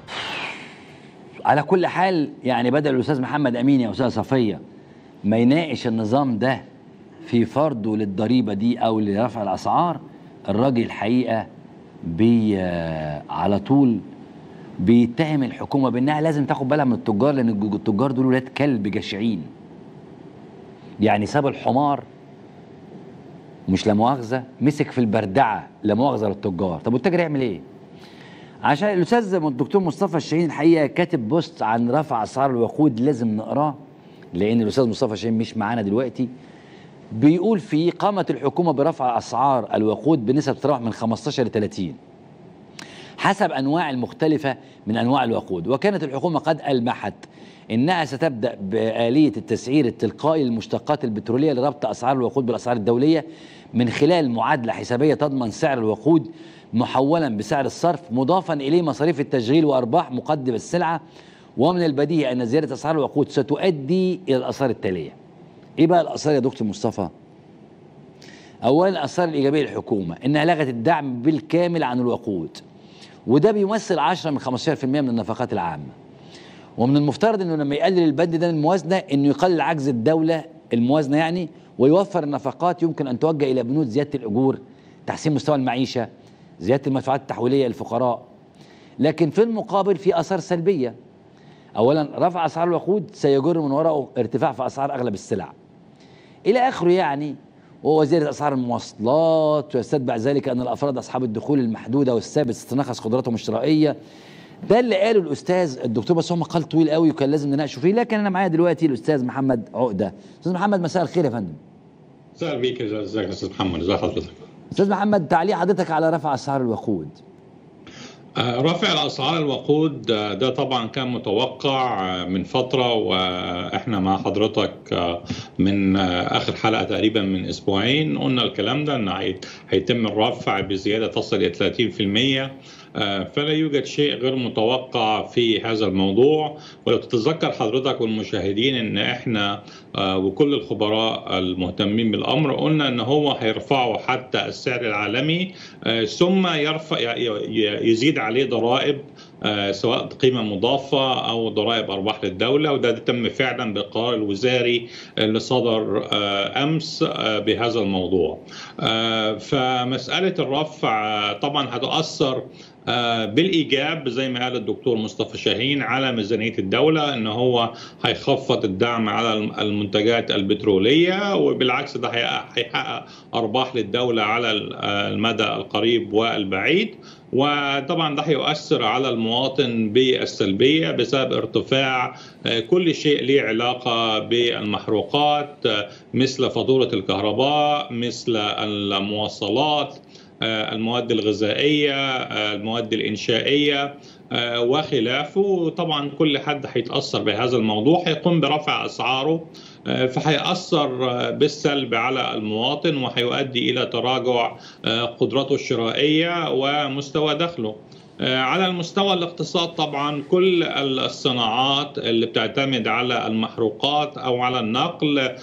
على كل حال يعني بدل الاستاذ محمد امين يا استاذ صفيه ما يناقش النظام ده في فرضه للضريبه دي او لرفع الاسعار الراجل الحقيقه بي آه، على طول بيتهم الحكومه بانها لازم تاخد بالها من التجار لان الج- التجار دول ولاد كلب جشعين يعني ساب الحمار مش لا مؤاخذه مسك في البردعه لا مؤاخذه للتجار طب والتاجر يعمل ايه؟ عشان الاستاذ الدكتور مصطفى الشاهين الحقيقه كاتب بوست عن رفع اسعار الوقود لازم نقراه لان الاستاذ مصطفى الشاهين مش معانا دلوقتي بيقول فيه قامت الحكومه برفع اسعار الوقود بنسب تتراوح من 15 ل 30 حسب انواع المختلفه من انواع الوقود وكانت الحكومه قد المحت انها ستبدا باليه التسعير التلقائي للمشتقات البتروليه لربط اسعار الوقود بالاسعار الدوليه من خلال معادله حسابيه تضمن سعر الوقود محولا بسعر الصرف مضافا اليه مصاريف التشغيل وارباح مقدم السلعه ومن البديهي ان زياده اسعار الوقود ستؤدي الى الاثار التاليه. ايه بقى الاثار يا دكتور مصطفى؟ اولا الاثار الايجابيه للحكومه انها لغت الدعم بالكامل عن الوقود وده بيمثل 10 من 15% من النفقات العامه. ومن المفترض انه لما يقلل البند ده من الموازنه انه يقلل عجز الدوله الموازنه يعني ويوفر النفقات يمكن ان توجه الى بنود زياده الاجور، تحسين مستوى المعيشه، زياده المدفوعات التحويليه للفقراء. لكن في المقابل في اثار سلبيه. اولا رفع اسعار الوقود سيجر من وراءه ارتفاع في اسعار اغلب السلع. الى اخره يعني ووزيرة أسعار المواصلات ويستتبع ذلك أن الأفراد أصحاب الدخول المحدودة والثابت تتناقص قدراتهم الشرائية ده اللي قاله الأستاذ الدكتور بس هو مقال طويل قوي وكان لازم نناقشه فيه لكن أنا معايا دلوقتي الأستاذ محمد عقدة أستاذ محمد مساء الخير يا فندم مساء بيك يا ازيك يا استاذ محمد ازي حضرتك أستاذ محمد تعليق حضرتك على رفع أسعار الوقود آه، رفع الاسعار الوقود آه، ده طبعا كان متوقع آه، من فتره واحنا مع حضرتك آه، من آه، اخر حلقه تقريبا من اسبوعين قلنا الكلام ده ان هي- هيتم الرفع بزياده تصل الى 30% آه، فلا يوجد شيء غير متوقع في هذا الموضوع ولو تتذكر حضرتك والمشاهدين ان احنا آه، وكل الخبراء المهتمين بالامر قلنا ان هو هيرفعه حتى السعر العالمي آه، ثم يرفع ي- ي- يزيد عليه ضرائب آه، سواء قيمة مضافة أو ضرائب أرباح للدولة وده تم فعلا بالقرار الوزاري اللي صدر آه، أمس آه، بهذا الموضوع آه، فمسألة الرفع آه، طبعا هتؤثر آه، بالإيجاب زي ما قال الدكتور مصطفى شاهين على ميزانية الدولة إن هو هيخفض الدعم على المنتجات البترولية وبالعكس ده هيحقق هيحقق أرباح للدولة على المدى القريب والبعيد وطبعا ده هيؤثر على المواطن بالسلبيه بسبب ارتفاع آه، كل شيء له علاقه بالمحروقات آه، مثل فاتوره الكهرباء مثل المواصلات آه، المواد الغذائيه آه، المواد الانشائيه آه، وخلافه طبعا كل حد هيتاثر بهذا الموضوع هيقوم برفع اسعاره آه، فهيأثر آه، بالسلب على المواطن وهيؤدي إلى تراجع آه، قدرته الشرائية ومستوى دخله آه، على المستوى الاقتصاد طبعا كل الصناعات اللي بتعتمد على المحروقات او على النقل آه،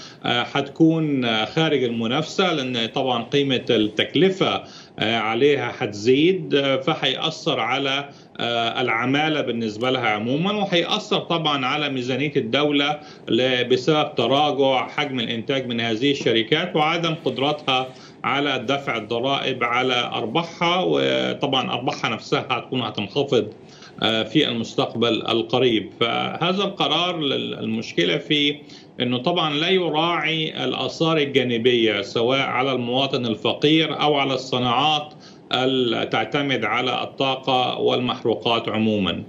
هتكون آه، خارج المنافسه لان طبعا قيمه التكلفه آه، عليها هتزيد آه، فهيأثر على آه، العمالة بالنسبة لها عموما وهيأثر طبعا على ميزانية الدولة ل- بسبب تراجع حجم الإنتاج من هذه الشركات وعدم قدرتها على دفع الضرائب على أرباحها وطبعا أرباحها نفسها هتكون هتنخفض آه، في المستقبل القريب فهذا القرار لل- المشكلة فيه انه طبعا لا يراعي الاثار الجانبيه سواء على المواطن الفقير او على الصناعات اللي تعتمد على الطاقه والمحروقات عموما.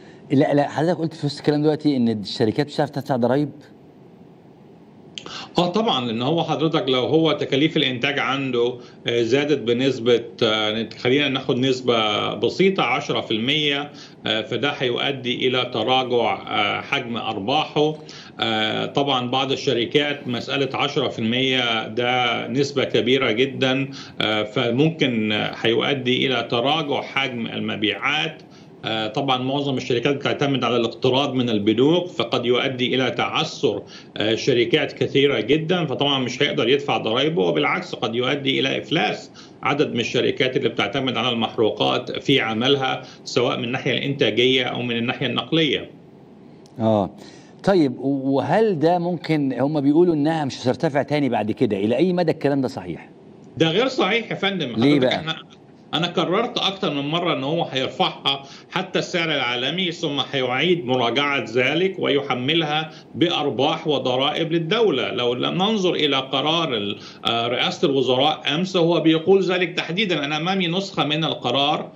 لا لا حضرتك قلت في وسط الكلام دلوقتي ان الشركات مش هتعرف تدفع ضرايب اه طبعا لان هو حضرتك لو هو تكاليف الانتاج عنده آه، زادت بنسبه آه، خلينا ناخد نسبه بسيطه 10% آه، فده هيؤدي الى تراجع آه، حجم ارباحه آه، طبعا بعض الشركات مساله 10% ده نسبه كبيره جدا آه، فممكن آه، هيؤدي الى تراجع حجم المبيعات آه، طبعا معظم الشركات بتعتمد على الاقتراض من البنوك فقد يؤدي الى تعثر آه، شركات كثيره جدا فطبعا مش هيقدر يدفع ضرائبه وبالعكس قد يؤدي الى افلاس عدد من الشركات اللي بتعتمد على المحروقات في عملها سواء من الناحيه الانتاجيه او من الناحيه النقليه. اه طيب وهل ده ممكن هم بيقولوا انها مش هترتفع تاني بعد كده الى اي مدى الكلام ده صحيح ده غير صحيح يا فندم ليه حضرتك بقى؟ احنا انا قررت اكتر من مره ان هو هيرفعها حتى السعر العالمي ثم هيعيد مراجعه ذلك ويحملها بارباح وضرائب للدوله لو لم ننظر الى قرار ال- آه، رئاسه الوزراء امس هو بيقول ذلك تحديدا انا امامي نسخه من القرار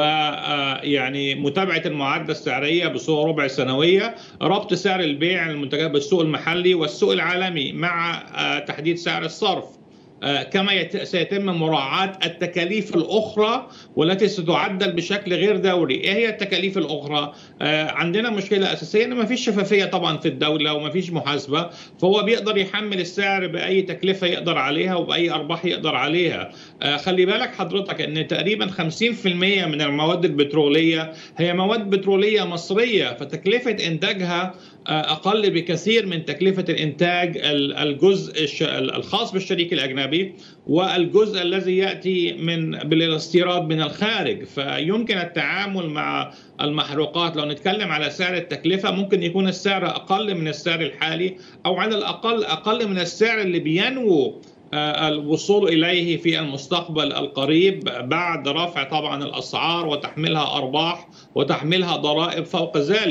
ويعني متابعه المعادله السعريه بصوره ربع سنويه ربط سعر البيع المنتجات بالسوق المحلي والسوق العالمي مع آه، تحديد سعر الصرف آه، كما يت- سيتم مراعاة التكاليف الأخرى والتي ستعدل بشكل غير دوري إيه هي التكاليف الأخرى؟ آه، عندنا مشكلة أساسية أن ما فيش شفافية طبعا في الدولة وما فيش محاسبة فهو بيقدر يحمل السعر بأي تكلفة يقدر عليها وبأي أرباح يقدر عليها آه، خلي بالك حضرتك أن تقريبا 50% من المواد البترولية هي مواد بترولية مصرية فتكلفة إنتاجها آه، أقل بكثير من تكلفة الإنتاج ال- الجزء الش- الخاص بالشريك الأجنبي والجزء الذي يأتي من بالاستيراد من الخارج فيمكن التعامل مع المحروقات لو نتكلم على سعر التكلفة ممكن يكون السعر أقل من السعر الحالي أو على الأقل أقل من السعر اللي بينمو آه، الوصول إليه في المستقبل القريب بعد رفع طبعا الأسعار وتحميلها أرباح وتحميلها ضرائب فوق ذلك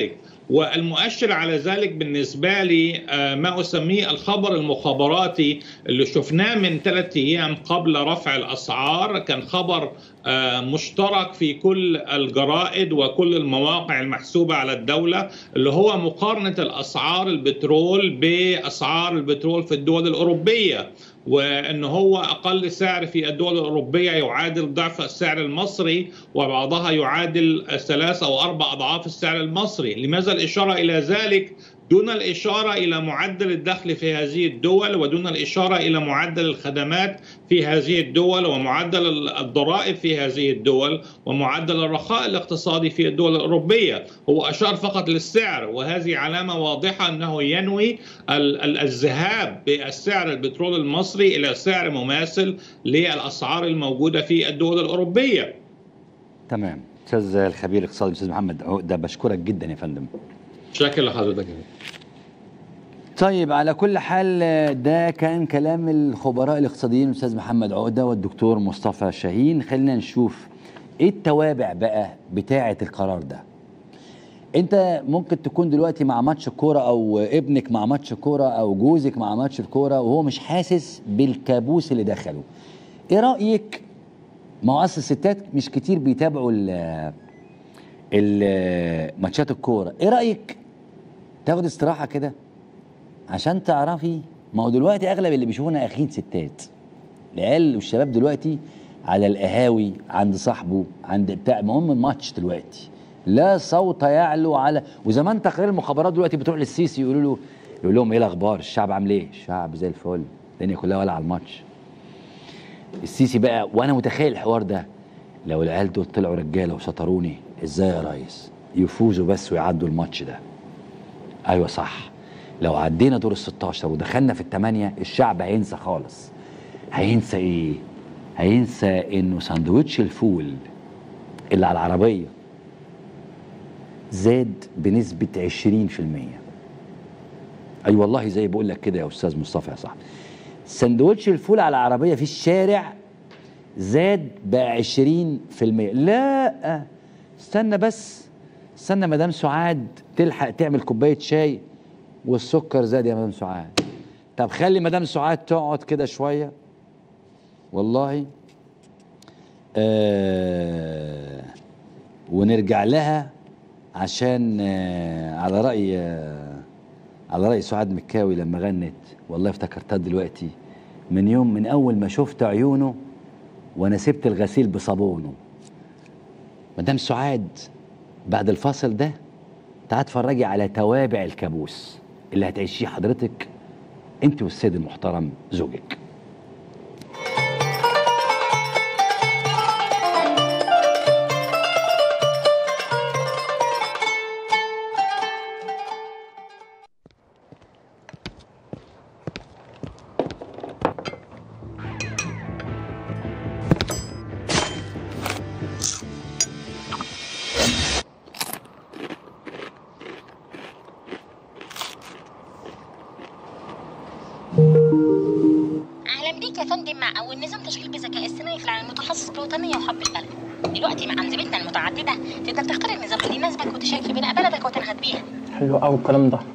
والمؤشر على ذلك بالنسبة لي آه، ما أسميه الخبر المخابراتي اللي شفناه من ثلاثة أيام قبل رفع الأسعار كان خبر آه، مشترك في كل الجرائد وكل المواقع المحسوبة على الدولة اللي هو مقارنة الأسعار البترول بأسعار البترول في الدول الأوروبية وان هو اقل سعر في الدول الاوروبيه يعادل ضعف السعر المصري وبعضها يعادل ثلاث او اربع اضعاف السعر المصري، لماذا الاشاره الى ذلك؟ دون الاشاره الى معدل الدخل في هذه الدول ودون الاشاره الى معدل الخدمات في هذه الدول ومعدل الضرائب في هذه الدول ومعدل الرخاء الاقتصادي في الدول الاوروبيه، هو اشار فقط للسعر وهذه علامه واضحه انه ينوي ال- ال- الذهاب بالسعر البترول المصري الى سعر مماثل للاسعار الموجوده في الدول الاوروبيه. تمام استاذ الخبير الاقتصادي الاستاذ محمد عقده بشكرك جدا يا فندم شكرا لحضرتك طيب على كل حال آه، ده كان كلام الخبراء الاقتصاديين الاستاذ محمد عقده والدكتور مصطفى شاهين خلينا نشوف ايه التوابع بقى بتاعه القرار ده انت ممكن تكون دلوقتي مع ماتش كوره او ابنك مع ماتش كوره او جوزك مع ماتش الكوره وهو مش حاسس بالكابوس اللي دخله ايه رايك ما هو اصل الستات مش كتير بيتابعوا ال ال- ماتشات الكوره ايه رايك تاخد استراحه كده عشان تعرفي ما هو دلوقتي اغلب اللي بيشوفونا اخين ستات العيال والشباب دلوقتي على القهاوي عند صاحبه عند بتاع المهم الماتش دلوقتي لا صوت يعلو على وزمان تقارير المخابرات دلوقتي بتروح للسيسي يقولوا له يقول لهم ايه الاخبار الشعب عامل ايه الشعب زي الفل الدنيا كلها ولا على الماتش السيسي بقى وانا متخيل الحوار ده لو العيال دول طلعوا رجاله وشطروني ازاي يا ريس يفوزوا بس ويعدوا الماتش ده ايوه صح لو عدينا دور ال 16 ودخلنا في الثمانيه الشعب هينسى خالص هينسى ايه هينسى انه ساندوتش الفول اللي على العربيه زاد بنسبه 20% اي والله زي بقول لك كده يا استاذ مصطفى يا صاحبي سندوتش الفول على العربيه في الشارع زاد ب 20% لا استنى بس استنى مدام سعاد تلحق تعمل كوبايه شاي والسكر زاد يا مدام سعاد طب خلي مدام سعاد تقعد كده شويه والله آه ونرجع لها عشان آه على راي آه على راي سعاد مكاوي لما غنت والله افتكرتها دلوقتي من يوم من اول ما شفت عيونه وانا سبت الغسيل بصابونه مدام سعاد بعد الفاصل ده تعال اتفرجي على توابع الكابوس اللي هتعيشيه حضرتك انت والسيد المحترم زوجك اهلا بيك يا فندم مع اول نظام تشغيل بذكاء اصطناعي في العالم المتخصص بالوطنيه وحب البلد دلوقتي مع انظمتنا المتعدده تقدر تختار النظام اللي يناسبك وتشارك في بناء بلدك وتنهض بيها حلو قوي الكلام ده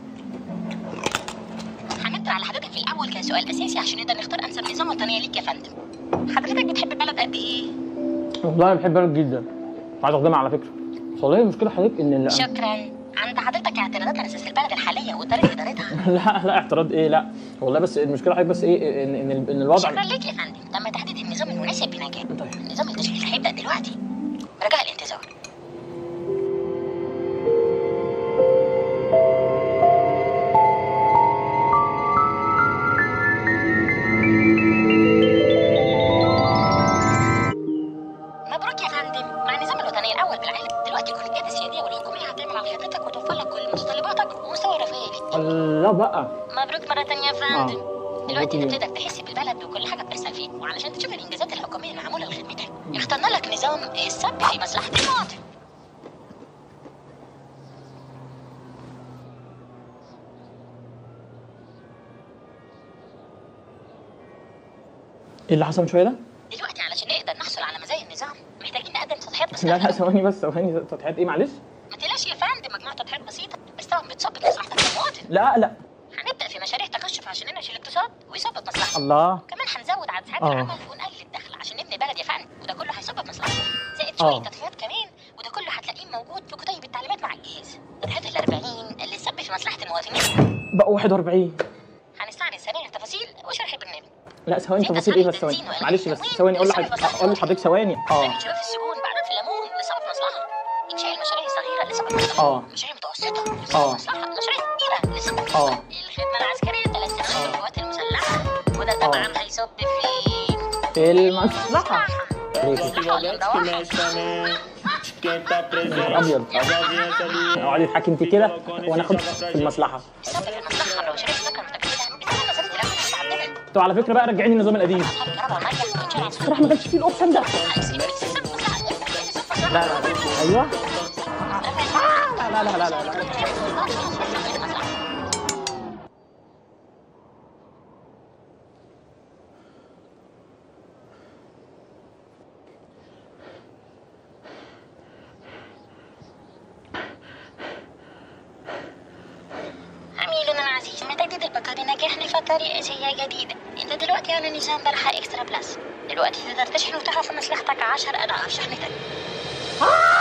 هنطرح على حضرتك في الاول كسؤال اساسي عشان نقدر نختار انسب نظام وطنيه ليك يا فندم حضرتك بتحب البلد قد ايه والله انا بحب البلد جدا عايز اخدمها على فكره بس والله المشكله حضرتك ان ال- شكرا عند حضرتك اعتراضات على اساس البلد الحاليه وطريقه ادارتها لا لا اعتراض ايه لا والله بس المشكله حضرتك بس ايه ان ان, إن الوضع شكرا ليك يا فندم تم تحديد النظام المناسب بنجاح نظام التشغيل هيبدا دلوقتي رجاء الانتظار مبروك يا فندم مع النظام الوطني الاول بالعالم دلوقتي كل الجهات السياديه والحكوميه هتعمل على خدمتك وتوفر لك كل متطلباتك ومستوى الرفاهيه ليك الله بقى مبروك مرة تانية يا فندم آه. دلوقتي مبروك انت تقدر تحس بالبلد وكل حاجة بتحصل فيه وعلشان تشوف الانجازات الحكومية المعمولة لخدمتك اخترنا لك نظام الصب في مصلحة المواطن ايه اللي حصل من شويه ده؟ دلوقتي علشان نقدر نحصل على مزايا النظام محتاجين نقدم تضحيات لا بسيطة لا ثواني بس ثواني تضحيات ايه معلش؟ ما تقلقش يا فندم مجموعة تضحيات بسيطة بس بتصبت مصلحتك كمواطن لا لا هنبدا في مشاريع تكشف عشان ننعش الاقتصاد ويثبت مصلحتك الله كمان هنزود عدد ساعات آه. العمل ونقلل الدخل عشان نبني بلد يا فندم وده كله هيثبت مصلحتك زائد آه. شويه تطفيات كمان وده كله هتلاقيه موجود في كتيب التعليمات مع الجهاز الهدف ال 40 اللي تثبت في مصلحه المواطنين بقوا 41 هنستعرض سريع التفاصيل وشرح البرنامج لا ثواني تفاصيل ايه بس ثواني معلش بس ثواني اقول لحضرتك اقول لحضرتك ثواني اه شباب في السجون بعدين في الليمون لسبب مصلحه انشاء المشاريع الصغيره لسبب مصلحه اه مشاريع متوسطه لسبب اه مصلحه مشاريع كبيره لسبب اه مصلحه الخدمه العسكريه ثلاث سنوات في القوات المسلحه وده طبعا هيصب في في المصلحه مصلحه ولا مروحه ابيض اقعدي تحكي انت كده وناخد في المصلحه يصب في المصلحه لو مشاريع السكن متكامله بتكون نظريه الامن المتعدده طب على فكره بقى رجعيني النظام القديم الكهرباء والميه وانشاء العاصمه بصراحه ما كانش فيه الاوبشن ده لا لا ايوه لا لا لا لا لا عميلنا العزيز مع تجديد البقاء بنجاح لفترة رئيسية جديدة انت دلوقتي على نظام برحة اكسترا بلس دلوقتي تقدر تشحن وتعرف مصلحتك 10 اضعاف شحنتك